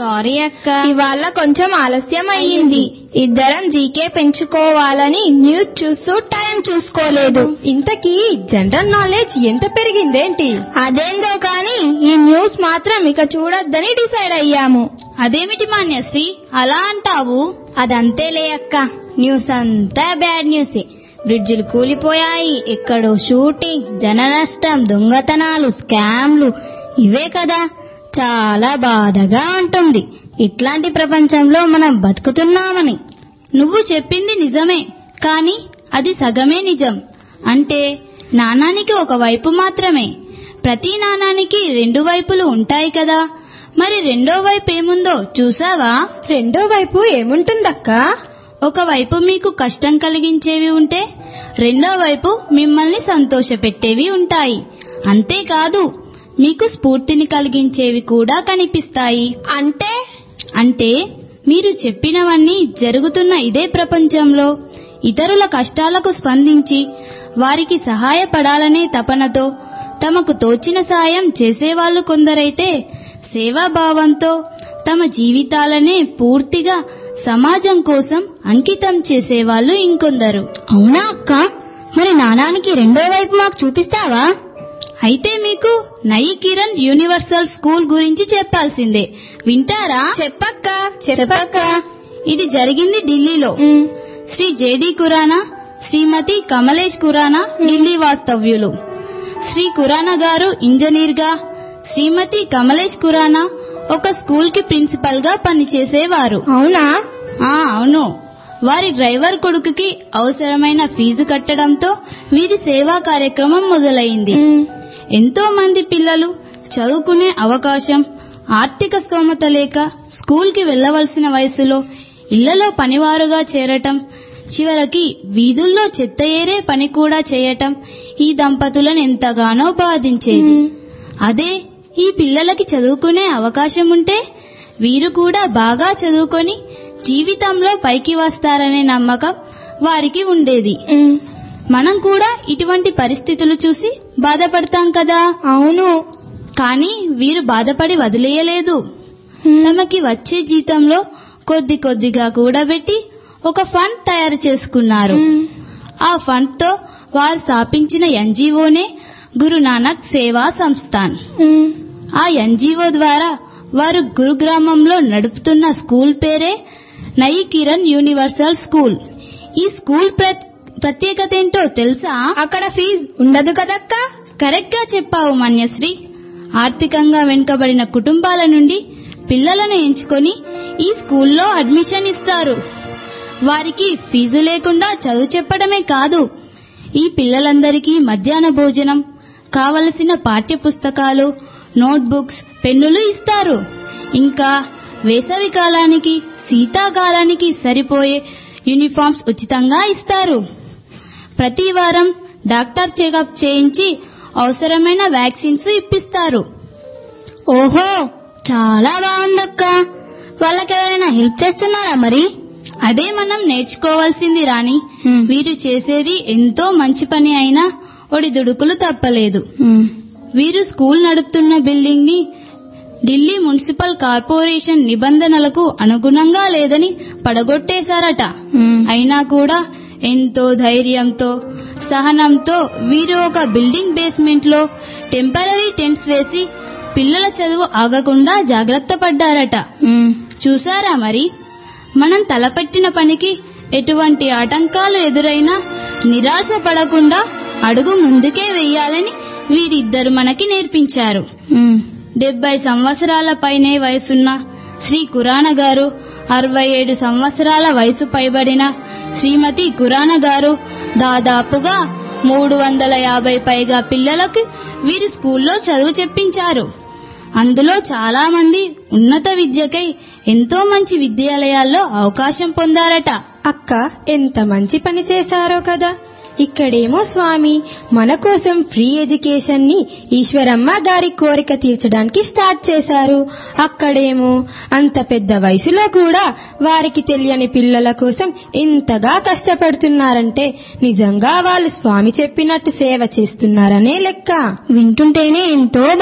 Sorry అక్క ఇవాళ కొంచెం ఆలస్యం అయ్యింది ఇద్దరం జీకే పెంచుకోవాలని న్యూస్ చూస్తూ టైం చూసుకోలేదు ఇంతకీ జనరల్ నాలెడ్జ్ ఎంత పెరిగిందేంటి అదేందో కానీ ఈ న్యూస్ మాత్రం ఇక చూడొద్దని డిసైడ్ అయ్యాము అదేమిటి మాన్యశ్రీ అలా అంటావు అదంతేలే అక్క న్యూస్ అంతా బ్యాడ్ న్యూసే బ్రిడ్జిలు కూలిపోయాయి ఎక్కడో షూటింగ్స్ జన నష్టం దొంగతనాలు స్కామ్లు ఇవే కదా చాలా బాధగా ఉంటుంది ఇట్లాంటి ప్రపంచంలో మనం బతుకుతున్నామని నువ్వు చెప్పింది నిజమే కానీ అది సగమే నిజం అంటే నాణానికి ఒక వైపు మాత్రమే ప్రతి నాణానికి రెండు వైపులు ఉంటాయి కదా మరి రెండో వైపు ఏముందో చూసావా రెండో వైపు ఏముంటుందక్క ఒకవైపు మీకు కష్టం కలిగించేవి ఉంటే రెండో వైపు మిమ్మల్ని సంతోషపెట్టేవి ఉంటాయి అంతేకాదు మీకు స్ఫూర్తిని కలిగించేవి కూడా కనిపిస్తాయి అంటే అంటే మీరు చెప్పినవన్నీ జరుగుతున్న ఇదే ప్రపంచంలో ఇతరుల కష్టాలకు స్పందించి వారికి సహాయపడాలనే తపనతో తమకు తోచిన సాయం చేసేవాళ్ళు కొందరైతే సేవాభావంతో తమ జీవితాలనే పూర్తిగా సమాజం కోసం అంకితం చేసేవాళ్ళు ఇంకొందరు అవునా అక్క మరి నాణానికి రెండో వైపు మాకు చూపిస్తావా అయితే మీకు నయి కిరణ్ యూనివర్సల్ స్కూల్ గురించి చెప్పాల్సిందే వింటారా చెప్పక్క చెప్పక్క ఇది జరిగింది ఢిల్లీలో ఉమ్, శ్రీ జేడి కురానా శ్రీమతి కమలేష్ కురానా ఢిల్లీ వాస్తవ్యులు శ్రీ కురానా గారు ఇంజనీర్ గా శ్రీమతి కమలేష్ కురానా ఒక స్కూల్ కి ప్రిన్సిపల్ గా పనిచేసేవారు అవునా ఆ అవును వారి డ్రైవర్ కొడుకుకి అవసరమైన ఫీజు కట్టడంతో వీరి సేవా కార్యక్రమం మొదలైంది ఉమ్, ఎంతో మంది పిల్లలు చదువుకునే అవకాశం ఆర్థిక స్తోమత లేక స్కూల్కి వెళ్ళవలసిన వయసులో ఇళ్లలో పనివారుగా చేరటం చివరికి వీధుల్లో చెత్త ఏరే పని కూడా చేయటం ఈ దంపతులను ఎంతగానో బాధించేది ఉమ్. అదే ఈ పిల్లలకి చదువుకునే అవకాశం ఉంటే వీరు కూడా బాగా చదువుకొని జీవితంలో పైకి వస్తారనే నమ్మకం వారికి ఉండేది ఉమ్, మనం కూడా ఇటువంటి పరిస్థితులు చూసి బాధపడతాం కదా అవును కానీ వీరు బాధపడి వదిలేయలేదు ఉమ్, తమకి వచ్చే జీతంలో కొద్ది కొద్దిగా కూడబెట్టి ఒక ఫండ్ తయారు చేసుకున్నారు ఉమ్, ఆ ఫండ్ తో వారు స్థాపించిన ఎన్జిఓనే గురునానక్ సేవా సంస్థాన్ ఉమ్, ఆ ఎన్జిఓ ద్వారా వారు గురుగ్రామంలో నడుపుతున్న స్కూల్ పేరే నయి కిరణ్ యూనివర్సల్ స్కూల్ ఈ స్కూల్ ప్ర- ప్రత్యేకత ఏంటో తెలుసా అక్కడ ఫీజు ఉండదు కదక్క కరెక్ట్ గా చెప్పావు మన్యశ్రీ ఆర్థికంగా వెనుకబడిన కుటుంబాల నుండి పిల్లలను ఎంచుకొని ఈ స్కూల్లో అడ్మిషన్ ఇస్తారు వారికి ఫీజు లేకుండా చదువు చెప్పడమే కాదు ఈ పిల్లలందరికీ మధ్యాహ్న భోజనం కావలసిన పాఠ్య పుస్తకాలు నోట్బుక్స్ పెన్నులు ఇస్తారు ఇంకా వేసవి కాలానికి శీతాకాలానికి సరిపోయే యూనిఫామ్స్ ఉచితంగా ఇస్తారు ప్రతి వారం డాక్టర్ చెకప్ చేయించి అవసరమైన వ్యాక్సిన్స్ ఇప్పిస్తారు ఓహో చాలా బాగుందక్క వాళ్ళకెవరైనా హెల్ప్ చేస్తున్నారా మరి అదే మనం నేర్చుకోవాల్సింది రాని హ్మ్. వీరు చేసేది ఎంతో మంచి పని అయినా ఒడిదుడుకులు తప్పలేదు ఉమ్, వీరు స్కూల్ నడుపుతున్న బిల్డింగ్ ని ఢిల్లీ మున్సిపల్ కార్పొరేషన్ నిబంధనలకు అనుగుణంగా లేదని పడగొట్టేశారట ఉమ్. అయినా కూడా ఎంతో ధైర్యంతో సహనంతో వీరు ఒక బిల్డింగ్ బేస్మెంట్ లో టెంపరీ టెంట్స్ వేసి పిల్లల చదువు ఆగకుండా జాగ్రత్త పడ్డారట ఉమ్. చూసారా మరి మనం తలపెట్టిన పనికి ఎటువంటి ఆటంకాలు ఎదురైనా నిరాశ పడకుండా అడుగు ముందుకే వెయ్యాలని వీరిద్దరు మనకి నేర్పించారు ఉమ్. డెబ్బై సంవత్సరాల పైనే వయసున్న శ్రీ కురాన గారు అరవై ఏడు సంవత్సరాల వయసు పైబడిన శ్రీమతి కురాన గారు దాదాపుగా మూడు వందల యాభై పైగా పిల్లలకు వీరు స్కూల్లో చదువు చెప్పించారు అందులో చాలా మంది ఉన్నత విద్యకై ఎంతో మంచి విద్యాలయాల్లో అవకాశం పొందారట అక్క ఎంత మంచి పని చేశారో కదా ఇక్కడేమో స్వామి మన కోసం ఫ్రీ ఎడ్యుకేషన్ ని ఈశ్వరమ్మ గారి కోరిక తీర్చడానికి స్టార్ట్ చేశారు అక్కడేమో అంత పెద్ద వయసులో కూడా వారికి తెలియని పిల్లల కోసం ఇంతగా కష్టపడుతున్నారంటే నిజంగా వాళ్ళు స్వామి చెప్పినట్టు సేవ చేస్తున్నారనే లెక్క వింటుంటేనే ఎంతో